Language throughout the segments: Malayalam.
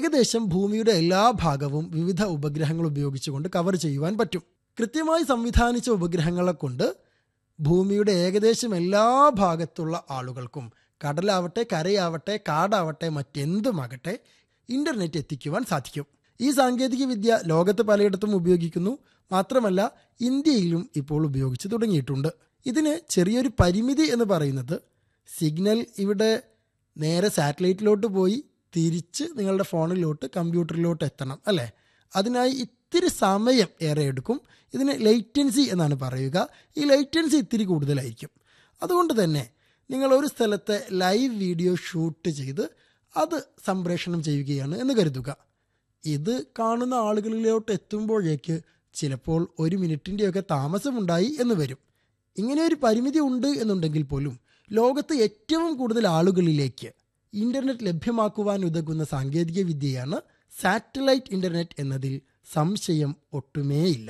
ഏകദേശം ഭൂമിയുടെ എല്ലാ ഭാഗവും വിവിധ ഉപഗ്രഹങ്ങൾ ഉപയോഗിച്ചുകൊണ്ട് കവർ ചെയ്യുവാൻ പറ്റും കൃത്യമായി സംവിധാനിച്ച ഉപഗ്രഹങ്ങളെ കൊണ്ട് ഭൂമിയുടെ ഏകദേശം എല്ലാ ഭാഗത്തുള്ള ആളുകൾക്കും കടലാവട്ടെ കരയാവട്ടെ കാടാവട്ടെ മറ്റെന്തുമാകട്ടെ ഇന്റർനെറ്റ് എത്തിക്കുവാൻ സാധിക്കും ഈ സാങ്കേതിക വിദ്യ ലോകത്ത് പലയിടത്തും ഉപയോഗിക്കുന്നു മാത്രമല്ല ഇന്ത്യയിലും ഇപ്പോൾ ഉപയോഗിച്ച് തുടങ്ങിയിട്ടുണ്ട് ഇതിന് ചെറിയൊരു പരിമിതി എന്ന് പറയുന്നത് സിഗ്നൽ ഇവിടെ നേരെ സാറ്റലൈറ്റിലോട്ട് പോയി തിരിച്ച് നിങ്ങളുടെ ഫോണിലോട്ട് കമ്പ്യൂട്ടറിലോട്ട് എത്തണം അല്ലേ അതിനായി ഇത്തിരി സമയം ഏറെ എടുക്കും ഇതിന് ലൈറ്റൻസി എന്നാണ് പറയുക ഈ ലൈറ്റൻസി ഇത്തിരി കൂടുതലായിരിക്കും അതുകൊണ്ട് തന്നെ നിങ്ങൾ ഒരു സ്ഥലത്തെ ലൈവ് വീഡിയോ ഷൂട്ട് ചെയ്ത് അത് സംപ്രേഷണം ചെയ്യുകയാണ് എന്ന് കരുതുക ഇത് കാണുന്ന ആളുകളിലോട്ട് എത്തുമ്പോഴേക്ക് ചിലപ്പോൾ ഒരു മിനിറ്റിൻ്റെയൊക്കെ താമസമുണ്ടായി എന്ന് വരും ഇങ്ങനെ ഒരു പരിമിതി ഉണ്ട് എന്നുണ്ടെങ്കിൽ പോലും ലോകത്ത് ഏറ്റവും കൂടുതൽ ആളുകളിലേക്ക് ഇന്റർനെറ്റ് ലഭ്യമാക്കുവാൻ ഉതകുന്ന സാങ്കേതിക വിദ്യയാണ് സാറ്റലൈറ്റ് ഇന്റർനെറ്റ് എന്നതിൽ സംശയം ഒട്ടുമേയില്ല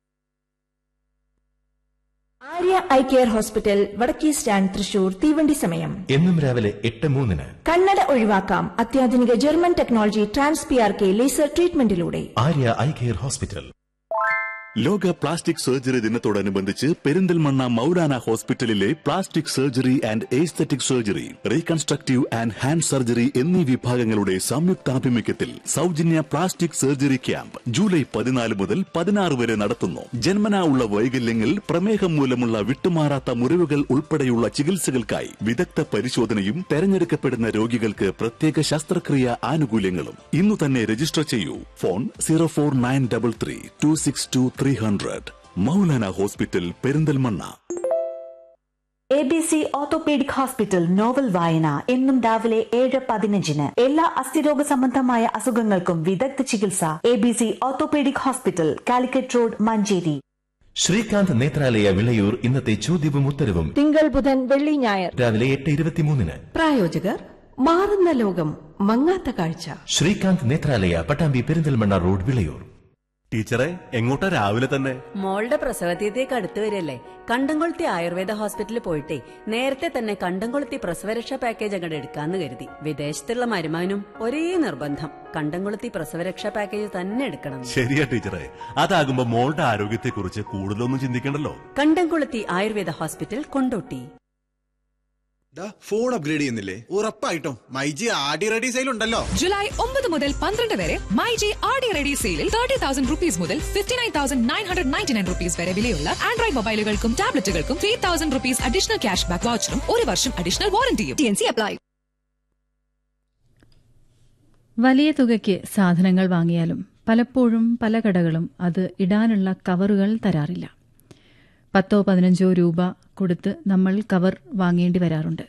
ആര്യ ഐ കെയർ ഹോസ്പിറ്റൽ വടക്കേ സ്റ്റാൻഡ് തൃശൂർ തീവണ്ടി സമയം എന്നും രാവിലെ എട്ട് മൂന്നിന് കണ്ണട ഒഴിവാക്കാം അത്യാധുനിക German technology trans P R K laser ട്രീറ്റ്മെന്റിലൂടെ ആര്യ ഐ കെയർ ഹോസ്പിറ്റൽ ലോക പ്ലാസ്റ്റിക് സർജറി ദിനത്തോടനുബന്ധിച്ച് പെരിന്തൽമണ്ണ മൗലാന ഹോസ്പിറ്റലിലെ plastic surgery and aesthetic surgery reconstructive and hand surgery എന്നീ വിഭാഗങ്ങളുടെ സംയുക്താഭിമുഖ്യത്തിൽ സൗജന്യ പ്ലാസ്റ്റിക് സർജറി ക്യാമ്പ് ജൂലൈ പതിനാല് മുതൽ പതിനാറ് വരെ നടത്തുന്നു ജന്മനാ ഉള്ള വൈകല്യങ്ങൾ പ്രമേഹം മൂലമുള്ള വിട്ടുമാറാത്ത മുറിവുകൾ ഉൾപ്പെടെയുള്ള ചികിത്സകൾക്കായി വിദഗ്ധ പരിശോധനയും തെരഞ്ഞെടുക്കപ്പെടുന്ന രോഗികൾക്ക് പ്രത്യേക ശസ്ത്രക്രിയ ആനുകൂല്യങ്ങളും ഇന്നു തന്നെ രജിസ്റ്റർ ചെയ്യൂ phone zero four nine double three two six two three hundred Moulana hospital Perinthalmanna A B C orthopaedic hospital novel വായന എന്നും രാവിലെ ഏഴ് പതിനഞ്ചിന് എല്ലാ അസ്ഥിരോഗ സംബന്ധമായ അസുഖങ്ങൾക്കും വിദഗ്ധ ചികിത്സ A B C orthopaedic hospital Calicut road Manjeri Srikanth Nethralaya Vilayur ഇന്നത്തെ ചോദ്യവും ഉത്തരവും തിങ്കൾ ബുധൻ വെള്ളി ഞായർ രാവിലെ എട്ട് ഇരുപത്തിമൂന്നിന് പ്രായോജകർ മാറുന്ന ലോകം മങ്ങാത്ത കാഴ്ച ശ്രീകാന്ത് നേത്രാലയ പട്ടാമ്പി പെരിന്തൽമണ്ണ റോഡ് വിളയൂർ ടീച്ചറെ എങ്ങോട്ടാ രാവിലെ തന്നെ മോളുടെ പ്രസവതീയത്തേക്ക് അടുത്ത് വരില്ലേ കണ്ടംകൊളുത്തി ആയുർവേദ ഹോസ്പിറ്റലിൽ പോയിട്ടേ നേരത്തെ തന്നെ കണ്ടംകൊളുത്തി പ്രസവരക്ഷാ പാക്കേജ് അങ്ങോട്ട് എടുക്കാന്ന് കരുതി വിദേശത്തുള്ള മരുമാനും ഒരേ നിർബന്ധം കണ്ടംകൊളുത്തി പ്രസവരക്ഷാ പാക്കേജ് തന്നെ എടുക്കണം ശരിയാ ടീച്ചറെ അതാകുമ്പോ മോളുടെ ആരോഗ്യത്തെക്കുറിച്ച് കൂടുതലൊന്നും ചിന്തിക്കണ്ടല്ലോ Kandamkoluthi Ayurveda hospital Kondotty phone upgrade ചെയ്യുന്നില്ലേ ഉറപ്പായിട്ടും മൈജി ആടി റെഡി സെയിൽ ഉണ്ടല്ലോ ജൂലൈ ഒമ്പത് മുതൽ പന്ത്രണ്ട് വരെ my J R D ready സെയിലിൽ തേർട്ടി തൗസൻഡ് റുപ്പീസ് മുതൽ fifty nine thousand nine hundred ninety nine rupees വരെ വിലയുള്ള ആൻഡ്രോയിഡ് മൊബൈലുകൾക്കും ടാബ്ലറ്റുകൾക്കും three thousand rupees additional cash back വൗച്ചറും ഒരു വർഷം അഡീഷണൽ വാറന്റിയും ടി എൻ സി അപ്ലൈ വലിയ തുകയ്ക്ക് സാധനങ്ങൾ വാങ്ങിയാലും പലപ്പോഴും പല കടകളും അത് ഇടാനുള്ള കവറുകൾ തരാറില്ല പത്തോ പതിനഞ്ചോ രൂപ കൊടുത്ത് നമ്മൾ കവർ വാങ്ങേണ്ടി വരാറുണ്ട്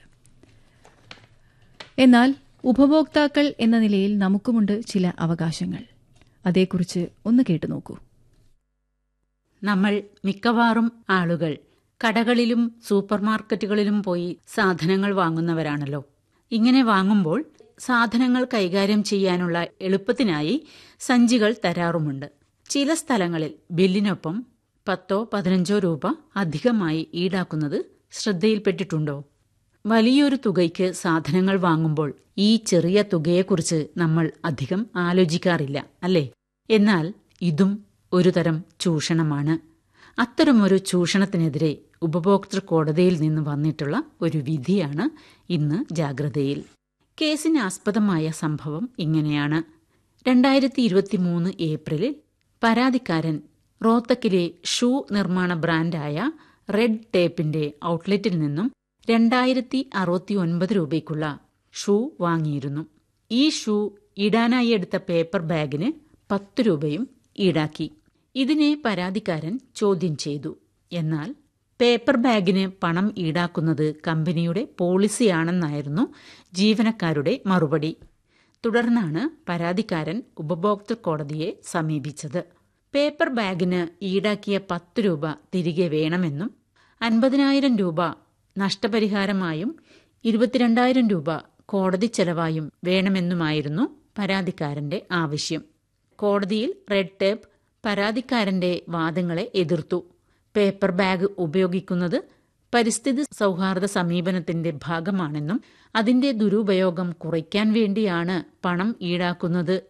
എന്നാൽ ഉപഭോക്താക്കൾ എന്ന നിലയിൽ നമുക്കുമുണ്ട് ചില അവകാശങ്ങൾ അതേക്കുറിച്ച് ഒന്ന് കേട്ടു നോക്കൂ നമ്മൾ മിക്കവാറും ആളുകൾ കടകളിലും സൂപ്പർമാർക്കറ്റുകളിലും പോയി സാധനങ്ങൾ വാങ്ങുന്നവരാണല്ലോ ഇങ്ങനെ വാങ്ങുമ്പോൾ സാധനങ്ങൾ കൈകാര്യം ചെയ്യാനുള്ള എളുപ്പത്തിനായി സഞ്ചികൾ തരാറുമുണ്ട് ചില സ്ഥലങ്ങളിൽ ബില്ലിനൊപ്പം പത്തോ പതിനഞ്ചോ രൂപ അധികമായി ഈടാക്കുന്നത് ശ്രദ്ധയിൽപ്പെട്ടിട്ടുണ്ടോ വലിയൊരു തുകയ്ക്ക് സാധനങ്ങൾ വാങ്ങുമ്പോൾ ഈ ചെറിയ തുകയെക്കുറിച്ച് നമ്മൾ അധികം ആലോചിക്കാറില്ല അല്ലേ എന്നാൽ ഇതും ഒരുതരം ചൂഷണമാണ് അത്തരമൊരു ചൂഷണത്തിനെതിരെ ഉപഭോക്തൃ കോടതിയിൽ നിന്ന് വന്നിട്ടുള്ള ഒരു വിധിയാണ് ഇന്ന് ജാഗ്രതയിൽ കേസിന് ആസ്പദമായ സംഭവം ഇങ്ങനെയാണ് രണ്ടായിരത്തി ഇരുപത്തിമൂന്ന് ഏപ്രിലിൽ പരാതിക്കാരൻ റോത്തക്കിലെ ഷൂ നിർമ്മാണ ബ്രാൻഡായ റെഡ് ടേപ്പിന്റെ ഔട്ട്ലെറ്റിൽ നിന്നും രണ്ടായിരത്തി അറുപത്തി ഒൻപത് രൂപയ്ക്കുള്ള ഷൂ വാങ്ങിയിരുന്നു ഈ ഷൂ ഇടാനായി എടുത്ത പേപ്പർ ബാഗിന് പത്ത് രൂപയും ഈടാക്കി ഇതിനെ പരാതിക്കാരൻ ചോദ്യം ചെയ്തു എന്നാൽ പേപ്പർ ബാഗിന് പണം ഈടാക്കുന്നത് കമ്പനിയുടെ പോളിസിയാണെന്നായിരുന്നു ജീവനക്കാരുടെ മറുപടി തുടർന്നാണ് പരാതിക്കാരൻ ഉപഭോക്തൃ കോടതിയെ സമീപിച്ചത് പേപ്പർ ബാഗിന് ഈടാക്കിയ പത്ത് രൂപ തിരികെ വേണമെന്നും അൻപതിനായിരം രൂപ നഷ്ടപരിഹാരമായും ഇരുപത്തിരണ്ടായിരം രൂപ കോടതി ചെലവായും വേണമെന്നുമായിരുന്നു പരാതിക്കാരന്റെ ആവശ്യം കോടതിയിൽ റെഡ് ടേപ്പ് പരാതിക്കാരന്റെ വാദങ്ങളെ എതിർത്തു പേപ്പർ ബാഗ് ഉപയോഗിക്കുന്നത് പരിസ്ഥിതി സൗഹാർദ്ദ സമീപനത്തിന്റെ ഭാഗമാണെന്നും അതിന്റെ ദുരുപയോഗം കുറയ്ക്കാൻ വേണ്ടിയാണ് പണം ഈടാക്കുന്നത്